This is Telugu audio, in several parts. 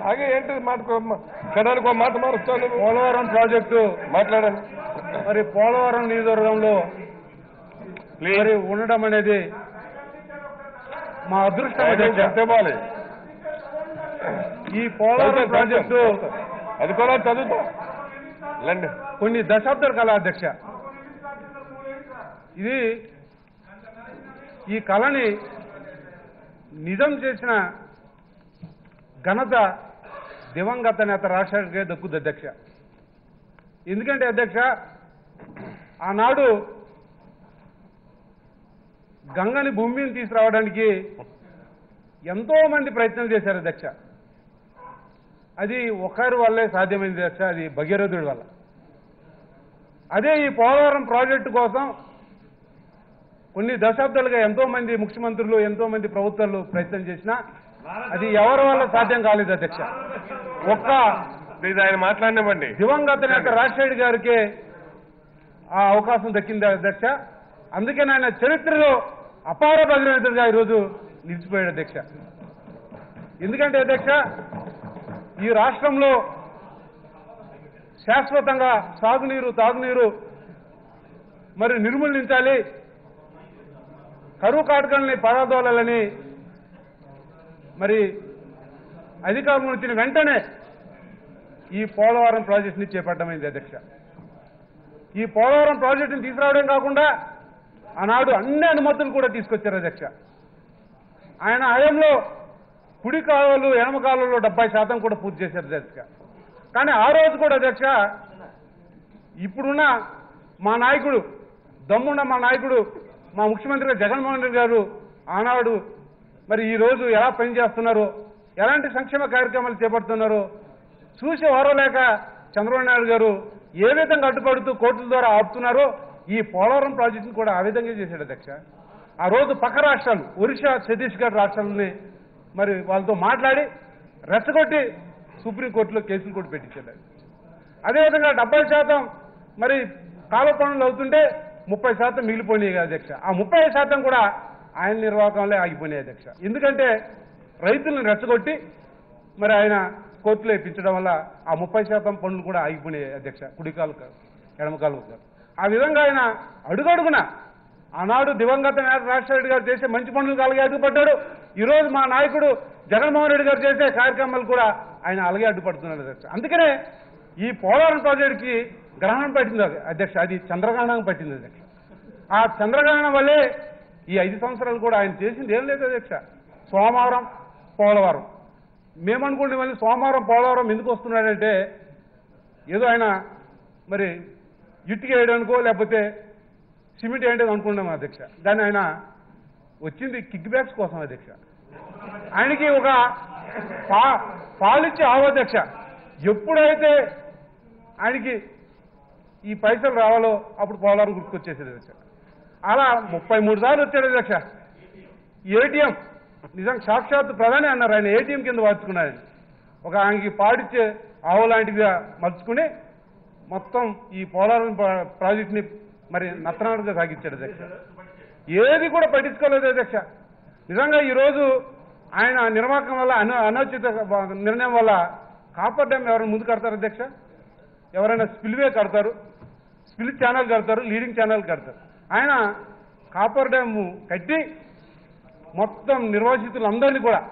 ఆగే ఏంటి మాట క్షణానికి ఒక మాట మారుస్తాను పోలవరం ప్రాజెక్టు మాట్లాడండి మరి పోలవరం నియోజకవర్గంలో మరి ఉండడం అనేది మా అదృష్టం అధ్యక్ష. చెప్పాలి ఈ పోలవరం ప్రాజెక్టు అది కూడా చదువుతా లేండి కొన్ని దశాబ్దాల కళ అధ్యక్ష ఇది ఈ కళని నిజం చేసిన ఘనత దివంగత నేత రాజశేఖర్కే దక్కుద్ది అధ్యక్ష ఎందుకంటే అధ్యక్ష ఆనాడు గంగని భూమిని తీసుకురావడానికి ఎంతో మంది ప్రయత్నం చేశారు అధ్యక్ష అది ఒకరి వల్లే సాధ్యమైంది అధ్యక్ష అది భగీరథుడి వల్ల అదే ఈ పోలవరం ప్రాజెక్టు కోసం కొన్ని దశాబ్దాలుగా ఎంతో మంది ముఖ్యమంత్రులు ఎంతో మంది ప్రభుత్వాలు ప్రయత్నం చేసినా అది ఎవరి వల్ల సాధ్యం కాలేదు అధ్యక్ష ఒక్క ప్లీజ్ ఆయన మాట్లాడినివ్వండి దివంగత నేత రాజశేఖర్ గారికి ఆ అవకాశం దక్కింది అధ్యక్ష అందుకని ఆయన చరిత్రలో అపార భగీరథుడిగా ఈరోజు నిలిచిపోయాడు అధ్యక్ష ఎందుకంటే అధ్యక్ష ఈ రాష్ట్రంలో శాశ్వతంగా సాగునీరు తాగునీరు మరి నిర్మూలించాలి కరువు కాటకాలని పరాదోలాలని మరి అధికారం వచ్చిన వెంటనే ఈ పోలవరం ప్రాజెక్టుని చేపట్టమైంది అధ్యక్ష ఈ పోలవరం ప్రాజెక్టుని తీసుకురావడం కాకుండా ఆనాడు అన్ని అనుమతులు కూడా తీసుకొచ్చారు అధ్యక్ష ఆయన హయంలో కుడి కాలువలు ఎడమ కాలువలో డెబ్బై శాతం కూడా పూర్తి చేశారు అధ్యక్ష కానీ ఆ రోజు కూడా అధ్యక్ష ఇప్పుడున్న మా నాయకుడు దమ్మున్న మా నాయకుడు మా ముఖ్యమంత్రి జగన్మోహన్ రెడ్డి గారు ఆనాడు మరి ఈ రోజు ఎలా పనిచేస్తున్నారో ఎలాంటి సంక్షేమ కార్యక్రమాలు చేపడుతున్నారో చూసి ఓరలేక చంద్రబాబు నాయుడు గారు ఏ విధంగా అడ్డుపడుతూ కోర్టుల ద్వారా ఆపుతున్నారో ఈ పోలవరం ప్రాజెక్టును కూడా ఆ విధంగా చేశాడు అధ్యక్ష ఆ రోజు పక్క రాష్ట్రాలు ఒరిస్సా ఛత్తీస్గఢ్ రాష్ట్రాలని మరి వాళ్ళతో మాట్లాడి రెచ్చగొట్టి సుప్రీంకోర్టులో కేసులు కూడా పెట్టించాడు అదేవిధంగా డెబ్బై శాతం మరి కాలువ పనులు అవుతుంటే ముప్పై శాతం మిగిలిపోయినాయి కదా అధ్యక్ష ఆ ముప్పై శాతం కూడా ఆయన నిర్వాహకంలో ఆగిపోయినాయి అధ్యక్ష ఎందుకంటే రైతులను రెచ్చగొట్టి మరి ఆయన కోర్టులో ఇప్పించడం వల్ల ఆ ముప్పై శాతం పనులు కూడా ఆగిపోయినాయి అధ్యక్ష కుడికాలు ఎడమకాలు ఆ విధంగా ఆయన అడుగడుగున ఆనాడు దివంగత నేత రాజశేఖర రెడ్డి గారు చేసే మంచి పనులు అలాగే అడ్డుపడ్డాడు ఈరోజు మా నాయకుడు జగన్మోహన్ రెడ్డి గారు చేసే కార్యక్రమాలు కూడా ఆయన అలాగే అడ్డుపడుతున్నాడు అధ్యక్ష అందుకనే ఈ పోలవరం ప్రాజెక్టుకి గ్రహణం పట్టింది అధ్యక్ష అది చంద్రగ్రహణం పట్టింది అధ్యక్ష ఆ చంద్రగ్రహణం వల్లే ఈ ఐదు సంవత్సరాలు కూడా ఆయన చేసింది ఏం లేదు అధ్యక్ష సోమవారం పోలవరం మేమనుకుంటే మళ్ళీ సోమవారం పోలవరం ఎందుకు వస్తున్నాడంటే ఏదో ఆయన మరి ఇటుక వేయడానికో లేకపోతే సిమెంట్ వేయడానికి అనుకున్నాం అధ్యక్ష కానీ ఆయన వచ్చింది కిక్ బ్యాక్స్ కోసం అధ్యక్ష ఆయనకి ఒక పా పాలిచ్చే ఆవు అధ్యక్ష ఎప్పుడైతే ఆయనకి ఈ పైసలు రావాలో అప్పుడు పోలవరం గుర్తుకొచ్చేసేది అధ్యక్ష అలా ముప్పై మూడు సార్లు వచ్చాడు అధ్యక్ష ఏటీఎం నిజం సాక్షాత్ ప్రధాని అన్నారు ఆయన ఏటీఎం కింద వార్చుకున్నారని ఒక ఆయనకి పాడిచ్చే ఆవు లాంటిదిగా మలుచుకుని మొత్తం ఈ పోలవరం ప్రా- ప్రాజెక్టుని మరి నత్తనాడుగా సాగించాడు అధ్యక్ష ఏది కూడా పట్టించుకోలేదు అధ్యక్ష నిజంగా ఈరోజు ఆయన నిర్వాహకం వల్ల అన అనౌచిత నిర్ణయం వల్ల కాపర్ డ్యామ్ ఎవరైనా ముందు కడతారు అధ్యక్ష ఎవరైనా స్పిల్వే కడతారు స్పిల్ ఛానల్ కడతారు లీడింగ్ ఛానల్ కడతారు ఆయన కాపర్ డ్యామ్ కట్టి మొత్తం నిర్వాసితులందరినీ కూడా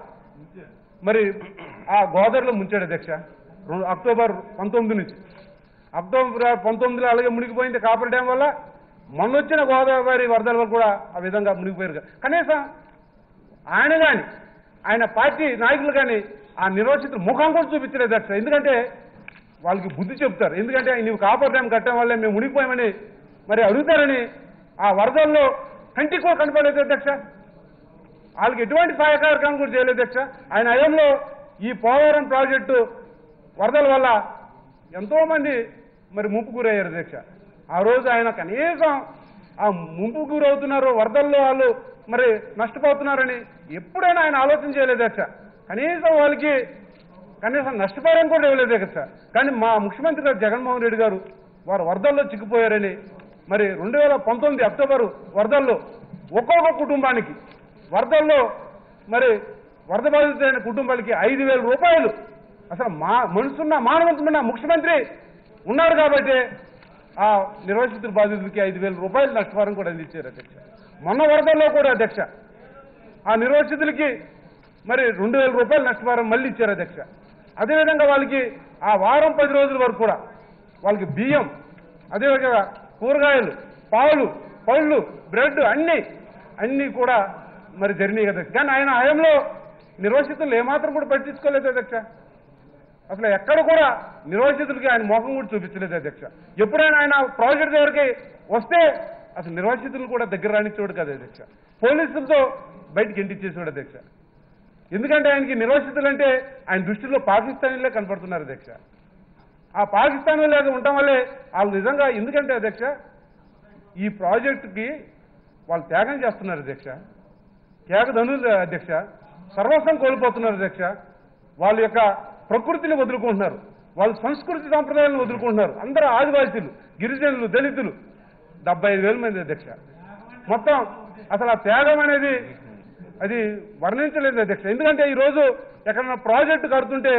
మరి ఆ గోదావరిలో ముంచాడు అధ్యక్ష రెండు- అక్టోబర్ పంతొమ్మిది నుంచి అక్టోబర్ పంతొమ్మిదిలో అలాగే మునిగిపోయింది కాపర్ డ్యామ్ వల్ల మొన్న వచ్చిన గోదావరి వరదల వల్ల కూడా ఆ విధంగా మునిగిపోయారు కదా. కనీసం ఆయన కానీ ఆయన పార్టీ నాయకులు కానీ ఆ నిర్వాసితులు ముఖం కూడా చూపించలేదు అధ్యక్ష ఎందుకంటే వాళ్ళకి బుద్ధి చెప్తారు ఎందుకంటే నువ్వు కాపర్ డ్యామ్ కట్టడం వల్లే మేము మునిగిపోయామని మరి అడుగుతారని ఆ వరదల్లో కంటికి కూడా కనపడలేదు అధ్యక్ష వాళ్ళకి ఎటువంటి సహాయ కార్యక్రమం కూడా చేయలేదు అధ్యక్ష ఆయన హయాంలో ఈ పోలవరం ప్రాజెక్టు వరదల వల్ల ఎంతో మంది మరి ముంపు గురయ్యారు అధ్యక్ష ఆ రోజు ఆయన కనీసం ఆ ముంపు గురవుతున్నారు వరదల్లో వాళ్ళు మరి నష్టపోతున్నారని ఎప్పుడైనా ఆయన ఆలోచన చేయలేదు అధ్యక్ష కనీసం వాళ్ళకి కనీసం నష్టపరిహారం కూడా ఇవ్వలేదు అధ్యక్ష కానీ మా ముఖ్యమంత్రి గారు జగన్మోహన్ రెడ్డి గారు వారు వరదల్లో చిక్కిపోయారని మరి రెండు వేల పంతొమ్మిది అక్టోబర్ వరదల్లో ఒక్కొక్క కుటుంబానికి వరదల్లో మరి వరద బాధితులైన కుటుంబాలకి ఐదు వేల రూపాయలు అసలు మా మనసున్న మానవంతమైన ముఖ్యమంత్రి ఉన్నారు కాబట్టి ఆ నిర్వసితుల బాధితులకి ఐదు వేల రూపాయలు నష్టపరం కూడా అందించారు అధ్యక్ష మొన్న వరదల్లో కూడా అధ్యక్ష ఆ నిర్వసితులకి మరి రెండు వేల రూపాయలు నష్టపరం మళ్ళీ ఇచ్చారు అధ్యక్ష అదేవిధంగా వాళ్ళకి ఆ వారం పది రోజుల వరకు కూడా వాళ్ళకి బియ్యం అదేవిధంగా కూరగాయలు పాలు పళ్ళు బ్రెడ్ అన్నీ అన్నీ కూడా మరి జరిగినాయి కదా కానీ ఆయన హయాంలో నిర్వసితులు ఏమాత్రం కూడా పట్టించుకోలేదు అధ్యక్ష అసలు ఎక్కడ కూడా నిర్వాసితులకి ఆయన మోహం కూడా చూపించలేదు అధ్యక్ష ఎప్పుడైనా ఆయన ప్రాజెక్ట్ దగ్గరికి వస్తే అసలు నిర్వాసితులు కూడా దగ్గర రానిచ్చేవాడు కదా అధ్యక్ష పోలీసులతో బయటికి ఇంటిచ్చేసేవాడు అధ్యక్ష ఎందుకంటే ఆయనకి నిర్వాసితులు అంటే ఆయన దృష్టిలో పాకిస్తానీలే కనపడుతున్నారు అధ్యక్ష ఆ పాకిస్తాన్ లాగా ఉండటం వల్లే వాళ్ళు నిజంగా ఎందుకంటే అధ్యక్ష ఈ ప్రాజెక్టుకి వాళ్ళు త్యాగం చేస్తున్నారు అధ్యక్ష త్యాగధనులు అధ్యక్ష సర్వస్వం కోల్పోతున్నారు అధ్యక్ష వాళ్ళ యొక్క ప్రకృతిని వదులుకుంటున్నారు వాళ్ళ సంస్కృతి సాంప్రదాయాలను వదులుకుంటున్నారు అందరూ ఆదివాసీలు గిరిజనులు దళితులు డెబ్బై ఐదు వేల మంది అధ్యక్ష మొత్తం అసలు ఆ త్యాగం అనేది అది వర్ణించలేదు అధ్యక్ష ఎందుకంటే ఈరోజు ఎక్కడైనా ప్రాజెక్టు కడుతుంటే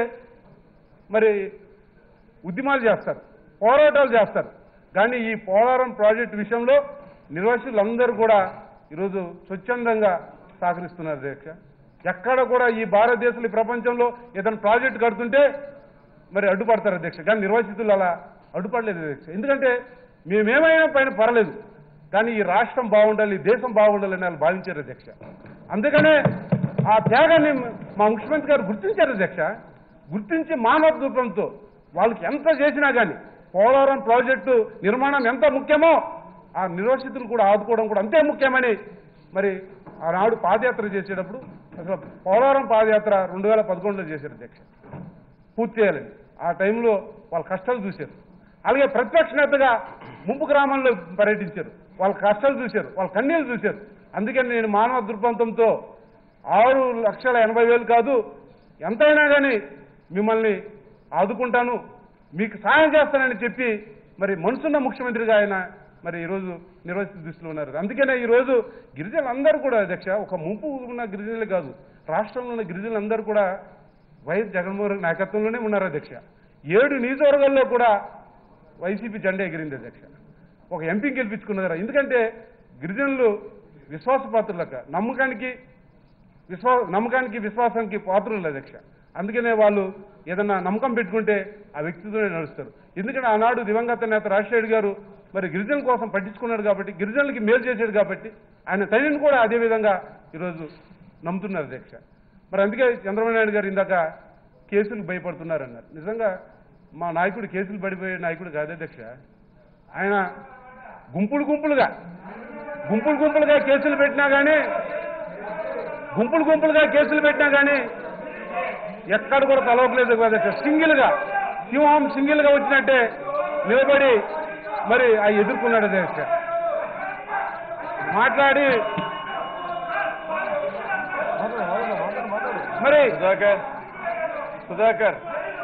మరి ఉద్యమాలు చేస్తారు పోరాటాలు చేస్తారు కానీ ఈ పోలవరం ప్రాజెక్టు విషయంలో నిర్వాసితులందరూ కూడా ఈరోజు స్వచ్ఛందంగా సహకరిస్తున్నారు అధ్యక్ష ఎక్కడ కూడా ఈ భారతదేశంలో ఈ ప్రపంచంలో ఏదైనా ప్రాజెక్టు కడుతుంటే మరి అడ్డుపడతారు అధ్యక్ష కానీ నిర్వాసితులు అలా అడ్డుపడలేదు అధ్యక్ష ఎందుకంటే మేమేమైనా పైన పర్లేదు కానీ ఈ రాష్ట్రం బాగుండాలి ఈ దేశం బాగుండాలని వాళ్ళు భావించారు అధ్యక్ష అందుకనే ఆ త్యాగాన్ని మా ముఖ్యమంత్రి గారు గుర్తించారు అధ్యక్ష గుర్తించి మానవ రూపంతో వాళ్ళకి ఎంత చేసినా కానీ పోలవరం ప్రాజెక్టు నిర్మాణం ఎంత ముఖ్యమో ఆ నిర్వసితులు కూడా ఆదుకోవడం కూడా అంతే ముఖ్యమని మరి ఆనాడు పాదయాత్ర చేసేటప్పుడు అసలు పోలవరం పాదయాత్ర రెండు వేల పదకొండులో చేశారు అధ్యక్ష పూర్తి చేయాలని ఆ టైంలో వాళ్ళ కష్టాలు చూశారు అలాగే ప్రతిపక్ష నేతగా ముంపు గ్రామంలో పర్యటించారు వాళ్ళ కష్టాలు చూశారు వాళ్ళ కన్నీళ్ళు చూశారు అందుకని నేను మానవ దృక్పథంతో ఆరు లక్షల ఎనభై వేలు కాదు ఎంతైనా కానీ మిమ్మల్ని ఆదుకుంటాను మీకు సాయం చేస్తానని చెప్పి మరి మనసున్న ముఖ్యమంత్రిగా ఆయన మరి ఈరోజు నిర్వహిత దృష్టిలో ఉన్నారు అందుకనే ఈరోజు గిరిజనులందరూ కూడా అధ్యక్ష ఒక ముంపు ఉన్న గిరిజనులు కాదు రాష్ట్రంలో ఉన్న గిరిజనులందరూ కూడా వైఎస్ జగన్మోహన్ రెడ్డి నాయకత్వంలోనే ఉన్నారు అధ్యక్ష ఏడు నియోజకవర్గాల్లో కూడా వైసీపీ జెండా ఎగిరింది అధ్యక్ష ఒక ఎంపీని గెలిపించుకున్నారు ఎందుకంటే గిరిజనులు విశ్వాసపాత్రులక నమ్మకానికి విశ్వా నమ్మకానికి విశ్వాసానికి పాత్రులు అధ్యక్ష అందుకనే వాళ్ళు ఏదన్నా నమ్మకం పెట్టుకుంటే ఆ వ్యక్తితోనే నడుస్తారు ఎందుకంటే ఆనాడు దివంగత నేత రాజశేఖర్ గారు మరి గిరిజనుల కోసం పట్టించుకున్నాడు కాబట్టి గిరిజనులకి మేలు చేశాడు కాబట్టి ఆయన తండ్రిని కూడా అదే విధంగా ఈరోజు నమ్ముతున్నారు అధ్యక్ష మరి అందుకే చంద్రబాబు నాయుడు గారు ఇందాక కేసులు భయపడుతున్నారన్నారు నిజంగా మా నాయకుడు కేసులు పడిపోయే నాయకుడు కాదు అధ్యక్ష ఆయన గుంపులు గుంపులుగా గుంపులు గుంపులుగా కేసులు పెట్టినా కానీ గుంపులు గుంపులుగా కేసులు పెట్టినా కానీ ఎక్కడ కూడా కలవట్లేదు అధ్యక్ష సింగిల్ గా సింహం సింగిల్ గా వచ్చినట్టే నిలబడి మరి ఆ ఎదుర్కొన్నాడు అధ్యక్ష మాట్లాడి మరి సుధాకర్ సుధాకర్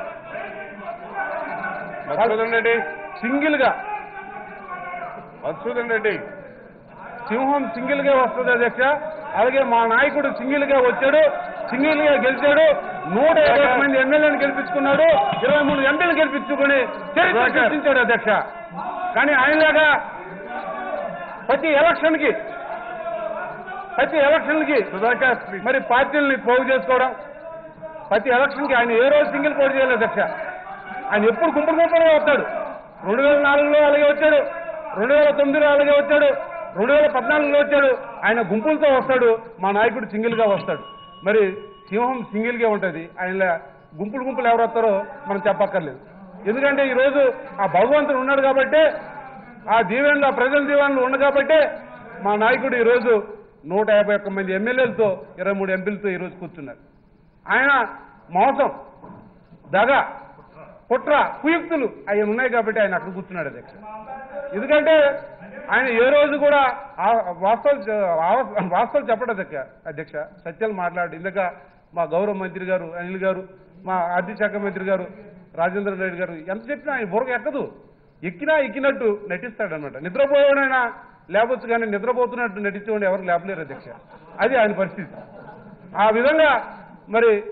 మధుసూదన్ రెడ్డి సింగిల్ గా మధుసూదన్ రెడ్డి సింహం సింగిల్ గా వస్తుంది అధ్యక్ష అలాగే మా నాయకుడు సింగిల్ గా వచ్చాడు సింగిల్ గా గెలిచాడు నూట యాభై ఒక్క మంది ఎమ్మెల్యేలు గెలిపించుకున్నాడు ఇరవై మూడు ఎంపీలు గెలిపించుకుని చరిత్ర సుధాకర్. సృష్టించాడు అధ్యక్ష కానీ ఆయనలాగా ప్రతి ఎలక్షన్ కి ప్రతి ఎలక్షన్ కి సుధాకర్ మరి పార్టీలని పోగు చేసుకోవడం ప్రతి ఎలక్షన్ కి ఆయన ఏ రోజు సింగిల్ పోటీ చేయలేదు అధ్యక్ష ఆయన ఎప్పుడు గుంపులు గుంపులుగా వస్తాడు రెండు వేల నాలుగులో అలాగే వచ్చాడు రెండు వేల తొమ్మిదిలో అలాగే వచ్చాడు రెండు వేల పద్నాలుగులో వచ్చాడు ఆయన గుంపులతో వస్తాడు మా నాయకుడు సింగిల్ గా వస్తాడు మరి సింహం సింగిల్ గా ఉంటది ఆయన గుంపులు గుంపులు ఎవరు వస్తారో మనం చెప్పక్కర్లేదు ఎందుకంటే ఈ రోజు ఆ భగవంతుడు ఉన్నాడు కాబట్టి ఆ దీవెనలు ఆ ప్రజల దీవెనలు ఉన్న కాబట్టి మా నాయకుడు ఈ రోజు నూట యాభై ఒక్క మంది ఎమ్మెల్యేలతో ఇరవై మూడు ఎంపీలతో ఈరోజు కూర్చున్నారు ఆయన మోసం దగ కుట్ర కుయుక్తులు అవి ఉన్నాయి కాబట్టి ఆయన అక్కడ కూర్చున్నాడు అధ్యక్ష ఎందుకంటే ఆయన ఏ రోజు కూడా ఆ వాస్తవాలు చె- ఆ- వాస్తవాలు చెప్పడు అధ్యక్ష అధ్యక్ష సత్యాలు మాట్లాడు ఇందాక మా గౌరవ మంత్రి గారు అనిల్ గారు మా ఆర్థిక శాఖ మంత్రి గారు రాజేంద్ర రెడ్డి గారు ఎంత చెప్పినా ఆయన బుర్రకు ఎక్కదు ఎక్కినా ఎక్కినట్టు నటిస్తాడనమాట నిద్రపోయేవాడైనా లేవచ్చు కానీ నిద్రపోతున్నట్టు నటించేవాడు ఎవరు లేపలేరు అధ్యక్ష అది ఆయన పరిస్థితి ఆ విధంగా మరి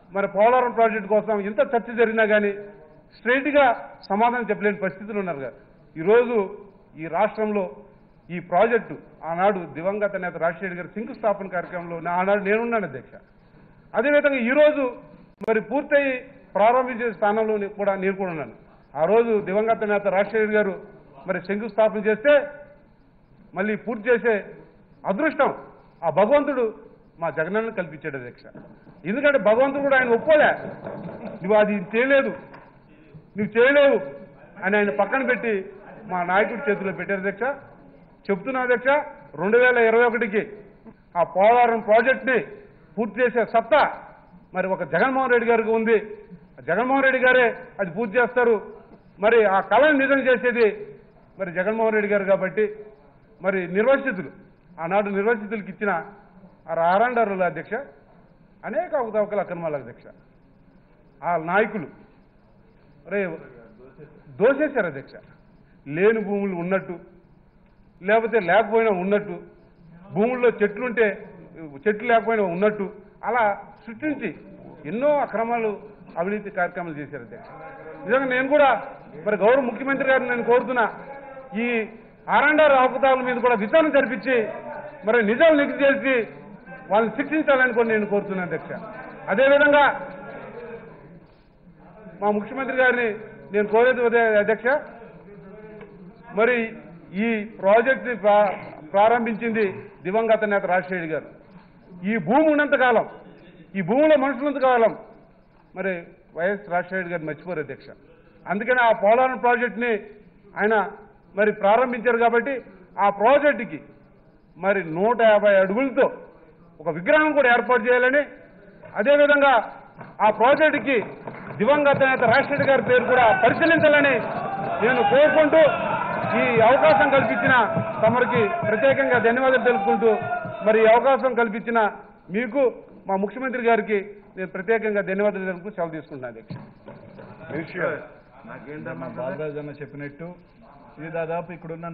మరి పోలవరం ప్రాజెక్టు కోసం ఇంత చర్చ జరిగినా కానీ స్ట్రైట్గా సమాధానం చెప్పలేని పరిస్థితులు ఉన్నారు కదా ఈరోజు ఈ రాష్ట్రంలో ఈ ప్రాజెక్టు ఆనాడు దివంగత నేత రాజశేఖర్ గారి శంకుస్థాపన కార్యక్రమంలో నా- ఆనాడు నేనున్నాను అధ్యక్ష అదేవిధంగా ఈరోజు మరి పూర్తయి ప్రారంభించే స్థానంలో నే- కూడా నేను కూడా ఉన్నాను ఆ రోజు దివంగత నేత రాజశేఖర్ గారు మరి శంకుస్థాపన చేస్తే మళ్ళీ పూర్తి చేసే అదృష్టం ఆ భగవంతుడు మా జగనన్న కల్పించాడు అధ్యక్ష ఎందుకంటే భగవంతుడు కూడా ఆయన ఒప్పుకోలే నువ్వు అది చేయలేదు నువ్వు చేయలేవు అని ఆయన పక్కన పెట్టి మా నాయకుడి చేతిలో పెట్టారు అధ్యక్ష చెప్తున్నా అధ్యక్ష రెండు వేల ఇరవై ఒకటికి ఆ పోలవరం ప్రాజెక్ట్ని పూర్తి చేసే సత్తా మరి ఒక జగన్మోహన్ రెడ్డి గారికి ఉంది జగన్మోహన్ రెడ్డి గారే అది పూర్తి చేస్తారు మరి ఆ కళను నిజం చేసేది మరి జగన్మోహన్ రెడ్డి గారు కాబట్టి మరి నిర్వాసితులు ఆనాడు నిర్వాసితులకు ఇచ్చిన ఆ ఆరండారుల అధ్యక్ష అనేక అవకతవకల అక్రమాల అధ్యక్ష ఆ నాయకులు రే దోసేశారు అధ్యక్ష లేని భూములు ఉన్నట్టు లేకపోతే లేకపోయినా ఉన్నట్టు భూముల్లో చెట్లుంటే చెట్లు లేకపోయినా ఉన్నట్టు అలా సృష్టించి ఎన్నో అక్రమాలు అవినీతి కార్యక్రమాలు చేశారు అధ్యక్ష నిజంగా నేను కూడా మరి గౌరవ ముఖ్యమంత్రి గారిని నేను కోరుతున్నా ఈ ఆరండారు అవకతాల మీద కూడా విచారణ జరిపించి మరి నిజాలు నిగ్గు చేసి వాళ్ళని శిక్షించాలని కూడా నేను కోరుతున్నాను అధ్యక్ష అదేవిధంగా మా ముఖ్యమంత్రి గారిని నేను కోరేది అదే అధ్యక్ష మరి ఈ ప్రాజెక్ట్ ప్రారంభించింది దివంగత నేత రాజశేఖర్ గారు ఈ భూమి ఉన్నంత కాలం ఈ భూమిలో మనుషులంత కాలం మరి వైఎస్ రాజశేఖర్ గారు మర్చిపోరు అధ్యక్ష అందుకని ఆ పోలవరం ప్రాజెక్ట్ని ఆయన మరి ప్రారంభించారు కాబట్టి ఆ ప్రాజెక్టుకి మరి నూట యాభై అడుగులతో ఒక విగ్రహం కూడా ఏర్పాటు చేయాలని అదేవిధంగా ఆ ప్రాజెక్టుకి దివంగత నేత రాజశేఖర్ గారి పేరు కూడా పరిశీలించాలని నేను కోరుకుంటూ ఈ అవకాశం కల్పించిన తమరికి ప్రత్యేకంగా ధన్యవాదాలు తెలుపుకుంటూ మరి ఈ అవకాశం కల్పించిన మీకు మా ముఖ్యమంత్రి గారికి నేను ప్రత్యేకంగా ధన్యవాదాలు తెలుపుతూ సెలవు తీసుకుంటున్నాను అధ్యక్ష విషయం నాకేంటన్నా బాలరాజు అన్న చెప్పినట్టు ఇది దాదాపు ఇక్కడున్న